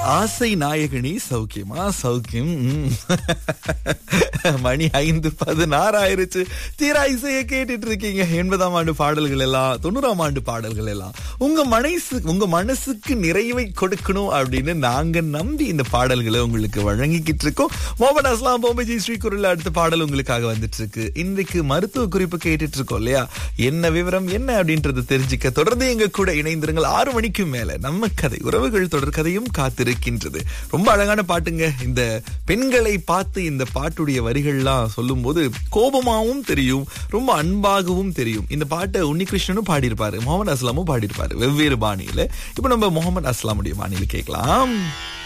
ஆசை நாயகனி சௌக்கியமா சௌக்கியம் ம். மணி ஐந்து பதினாறு ஆயிருச்சு தீரா இசையை கேட்டுட்டு இருக்கீங்க எண்பதாம் ஆண்டு பாடல்கள் எல்லாம் தொண்ணூறாம் ஆண்டு பாடல்கள் எல்லாம் உங்க மனசு உங்க மனசுக்கு நிறைவை கொடுக்கணும் அப்படின்னு நாங்க நம்பி இந்த பாடல்களை உங்களுக்கு வழங்கிக்கிட்டு இருக்கோம் மோகன் அஸ்லாம் பொம்பஜி ஸ்ரீகுருல அடுத்த பாடல் உங்களுக்காக வந்துட்டு இருக்கு இன்றைக்கு மருத்துவ குறிப்பு கேட்டுட்டு இருக்கோம் இல்லையா என்ன விவரம் என்ன அப்படின்றத தெரிஞ்சுக்க தொடர்ந்து எங்க கூட இணைந்திருங்கள் ஆறு மணிக்கு மேல நம்ம கதை உறவுகள் தொடர் கதையும் காத்திருக்கின்றது ரொம்ப அழகான பாட்டுங்க இந்த பெண்களை பார்த்து இந்த பாட்டுடைய வரிகள்லாம் சொல்லும்போது கோபமாவும் தெரியும் ரொம்ப அன்பாகவும் தெரியும் இந்த பாட்டை உன்னிகிருஷ்ணனும் பாடியிருப்பாரு முகமது அஸ்லாமும் பாடியிருப்பாரு வெவ்வேறு பாணியில இப்ப நம்ம முகமது அஸ்லாமுடைய பாணியில கேட்கலாம்